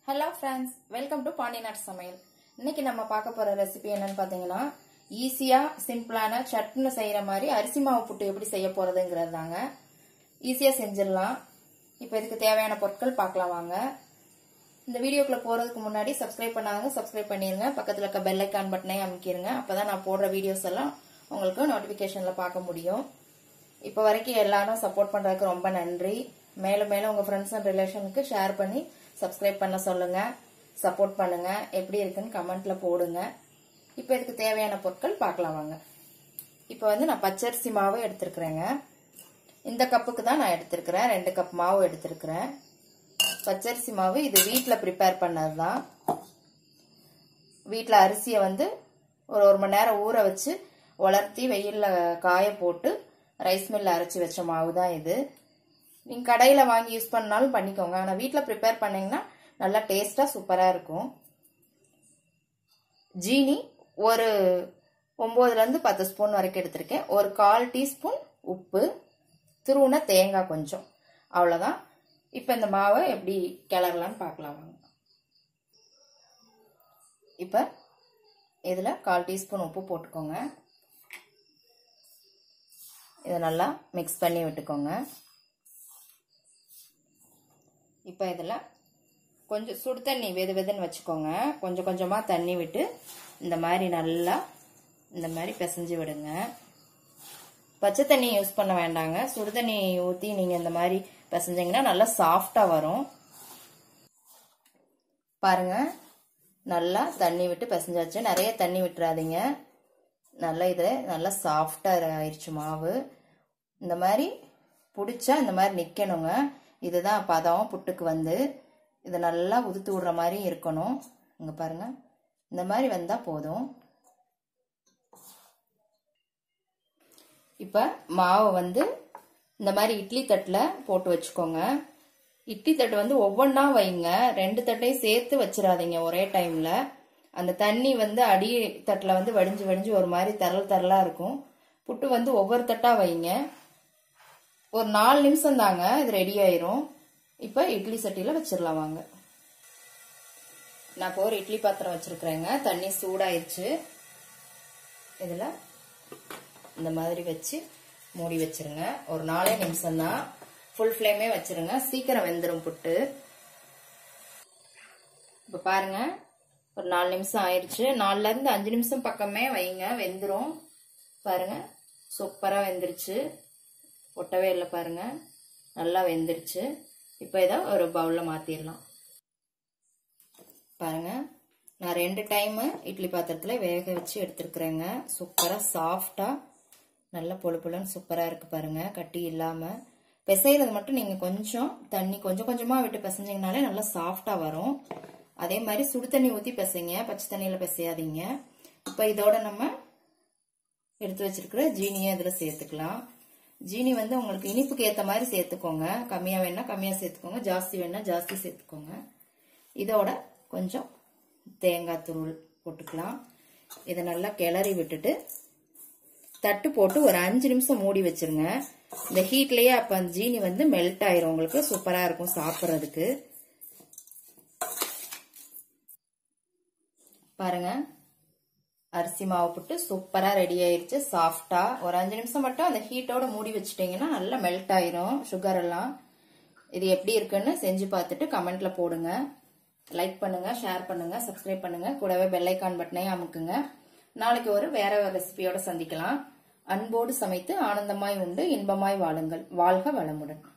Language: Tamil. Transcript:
hello friends welcome to Pandinad சமையல் இன்னைக்கு நம்ம பார்க்க போற ரெசிபி என்னன்னு பார்த்தீங்கன்னா ஈஸியா சிம்பிளான சட்னி செய்யற மாதிரி அரிசி மாவு புட்டு எப்படி செய்ய போறதுங்கிறது தாங்க ஈஸியா செஞ்சிடலாம் இப்போ இதுக்கு தேவையான பொருட்கள் பார்க்கலாம் வாங்க இந்த வீடியோக்குள்ள போறதுக்கு முன்னாடி சப்ஸ்கிரைப் பண்ணாதவங்க சப்ஸ்கிரைப் பண்ணிருங்க பக்கத்துல இருக்க பெல் ஐக்கான் பட்டனையும் அமைக்கிருங்க அப்பதான் நான் போடுற வீடியோஸ் எல்லாம் உங்களுக்கு நோட்டிபிகேஷன்ல பார்க்க முடியும் இப்போ வரைக்கும் எல்லாரும் சப்போர்ட் பண்றதுக்கு ரொம்ப நன்றி மேலும் மேலும் உங்க ஃப்ரெண்ட்ஸ் அண்ட் ரிலேஷனுக்கு ஷேர் பண்ணி சப்ஸ்கிரைப் பண்ண சொல்லுங்க சப்போர்ட் பண்ணுங்க எப்படி இருக்குன்னு கமெண்ட்ல போடுங்க இப்போ இதுக்கு தேவையான பொருட்கள் பார்க்கலாம் வாங்க இப்போ வந்து நான் பச்சரிசி மாவு எடுத்திருக்கிறேங்க இந்த கப்புக்கு தான் நான் எடுத்திருக்கிறேன் ரெண்டு கப் மாவு எடுத்திருக்கிறேன் பச்சரிசி மாவு இது வீட்டில் ப்ரிப்பேர் பண்ணது தான் வீட்டில் அரிசியை வந்து ஒரு ஒரு மணி நேரம் ஊற வச்சு உலர்த்தி வெயிலில் காய போட்டு ரைஸ் மில்ல அரைச்சி வச்ச மாவு தான் இது நீங்கள் கடையில் வாங்கி யூஸ் பண்ணாலும் பண்ணிக்கோங்க ஆனால் வீட்டில் ப்ரிப்பேர் பண்ணிங்கன்னா நல்லா டேஸ்ட்டாக சூப்பராக இருக்கும் ஜீனி ஒரு ஒம்போதுலேருந்து பத்து ஸ்பூன் வரைக்கும் எடுத்திருக்கேன் ஒரு கால் டீஸ்பூன் உப்பு திருவுன தேங்காய் கொஞ்சம் அவ்வளோதான் இப்போ இந்த மாவை எப்படி கிளறலான்னு பார்க்கலாம் வாங்க இப்போ இதில் கால் டீஸ்பூன் உப்பு போட்டுக்கோங்க இதை நல்லா மிக்ஸ் பண்ணி விட்டுக்கோங்க இப்போ இதில் கொஞ்சம் சுடு தண்ணி வெது வெதுன்னு வச்சுக்கோங்க கொஞ்சம் கொஞ்சமாக தண்ணி விட்டு இந்த மாதிரி நல்லா இந்த மாதிரி பிசைஞ்சு விடுங்க பச்சை தண்ணி யூஸ் பண்ண வேண்டாங்க சுடு தண்ணி ஊற்றி நீங்கள் இந்த மாதிரி பிசைஞ்சிங்கன்னா நல்லா சாஃப்டாக வரும் பாருங்க நல்லா தண்ணி விட்டு பிசைஞ்சாச்சு நிறைய தண்ணி விட்டுறாதீங்க நல்லா இது நல்லா சாஃப்டாக ஆயிடுச்சு மாவு இந்த மாதிரி பிடிச்சா இந்த மாதிரி நிற்கணுங்க இதுதான் பதம் புட்டுக்கு வந்து இதை நல்லா உதுத்து விடுற மாதிரி இருக்கணும் இங்கே பாருங்க இந்த மாதிரி வந்தால் போதும் இப்போ மாவை வந்து இந்த மாதிரி இட்லி தட்டில் போட்டு வச்சுக்கோங்க இட்லி தட்டு வந்து ஒவ்வொன்றா வைங்க ரெண்டு தட்டையும் சேர்த்து வச்சிடாதீங்க ஒரே டைமில் அந்த தண்ணி வந்து அடி தட்டில் வந்து வடிஞ்சு வடிஞ்சு ஒரு மாதிரி தரல் தரலாக இருக்கும் புட்டு வந்து ஒவ்வொரு தட்டாக வைங்க ஒரு நாலு நிமிஷம் தாங்க இது ரெடி ஆயிரும் இப்போ இட்லி சட்டியில் வச்சிடலாம் வாங்க நான் இப்போ ஒரு இட்லி பாத்திரம் வச்சுருக்குறேங்க தண்ணி சூடாயிருச்சு இதில் இந்த மாதிரி வச்சு மூடி வச்சிருங்க ஒரு நாலே நிமிஷம் தான் ஃபுல் ஃப்ளேமே வச்சிருங்க சீக்கிரம் வெந்துடும் புட்டு இப்போ பாருங்க ஒரு நாலு நிமிஷம் ஆயிடுச்சு நாலுலேருந்து அஞ்சு நிமிஷம் பக்கமே வைங்க வெந்துடும் பாருங்க சூப்பராக வெந்துருச்சு ஒட்டவே இல்லை பாருங்க நல்லா வெந்துருச்சு இப்போ இதை ஒரு பவுலில் மாற்றிடலாம் பாருங்க நான் ரெண்டு டைமு இட்லி பாத்திரத்தில் வேக வச்சு எடுத்துருக்குறேங்க சூப்பராக சாஃப்டாக நல்ல பொழு பொழுன்னு சூப்பராக இருக்குது பாருங்க கட்டி இல்லாமல் பிசைகிறது மட்டும் நீங்கள் கொஞ்சம் தண்ணி கொஞ்சம் கொஞ்சமாக விட்டு பிசைஞ்சிங்கனாலே நல்லா சாஃப்டாக வரும் அதே மாதிரி சுடு தண்ணி ஊற்றி பிசைங்க பச்சை தண்ணியில் பிசையாதீங்க இப்போ இதோட நம்ம எடுத்து வச்சிருக்கிற ஜீனியை இதில் சேர்த்துக்கலாம் ஜீனி வந்து உங்களுக்கு இனிப்புக்கு ஏற்ற மாதிரி சேர்த்துக்கோங்க கம்மியாக வேணா கம்மியாக சேர்த்துக்கோங்க ஜாஸ்தி வேணா ஜாஸ்தி சேர்த்துக்கோங்க இதோட கொஞ்சம் தேங்காய் தூள் போட்டுக்கலாம் இதை நல்லா கிளறி விட்டுட்டு தட்டு போட்டு ஒரு அஞ்சு நிமிஷம் மூடி வச்சிருங்க இந்த ஹீட்லயே அப்ப அந்த ஜீனி வந்து மெல்ட் ஆயிரும் உங்களுக்கு சூப்பரா இருக்கும் சாப்பிட்றதுக்கு பாருங்க அரிசி மாவு போட்டு சூப்பரா ரெடி ஆயிருச்சு சாஃப்டா ஒரு அஞ்சு நிமிஷம் மட்டும் அந்த ஹீட்டோட மூடி வச்சுட்டீங்கன்னா நல்லா மெல்ட் ஆயிரும் சுகர் எல்லாம் இது எப்படி இருக்குன்னு செஞ்சு பார்த்துட்டு கமெண்ட்ல போடுங்க லைக் பண்ணுங்க ஷேர் பண்ணுங்க சப்ஸ்கிரைப் பண்ணுங்க கூடவே பெல்லைக்கான் பட்டனையும் அமுக்குங்க நாளைக்கு ஒரு வேற ஒரு ரெசிபியோட சந்திக்கலாம் அன்போடு சமைத்து ஆனந்தமாய் உண்டு இன்பமாய் வாழுங்கள் வாழ்க வளமுடன்